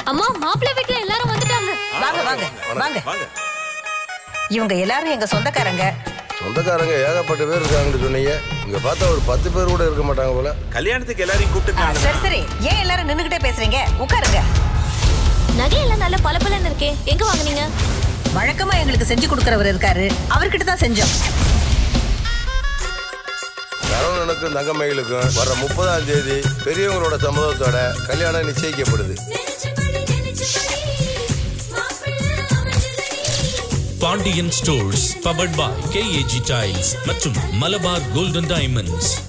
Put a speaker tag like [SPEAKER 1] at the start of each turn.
[SPEAKER 1] அம்மா மாப்பிள்ளை வீட்டுல எல்லாரும் வந்துட்டாங்க
[SPEAKER 2] வாங்க வாங்க வாங்க
[SPEAKER 3] வாங்க
[SPEAKER 2] இவங்க எல்லாரும் எங்க சொந்தக்காரங்க
[SPEAKER 4] சொந்தக்காரங்க ஏகப்பட்ட பேர் இருக்காங்கன்னு சொன்னீங்க இங்க பார்த்தா ஒரு பத்து பேர் கூட இருக்க மாட்டாங்க போல
[SPEAKER 3] கல்யாணத்துக்கு எல்லாரையும்
[SPEAKER 2] ஆ,
[SPEAKER 3] கூப்பிட்டு
[SPEAKER 2] சரி சரி ஏன் எல்லாரும் நின்னுகிட்டே பேசுறீங்க உட்காருங்க
[SPEAKER 1] நகையெல்லாம் நல்ல பளபளன்னு இருக்கே எங்க வாங்குனீங்க
[SPEAKER 2] வழக்கமா எங்களுக்கு செஞ்சு கொடுக்கறவர் இருக்காரு அவர்கிட்ட தான் செஞ்சோம்
[SPEAKER 4] சரவணனுக்கும் தங்கமயிலுக்கும் வர முப்பதாம் தேதி பெரியவங்களோட சம்மதத்தோட கல்யாணம் நிச்சயிக்கப்படுது
[SPEAKER 5] Pandian stores powered by KAG tiles மற்றும் மலபார் கோல்டன் டைமண்ட்ஸ்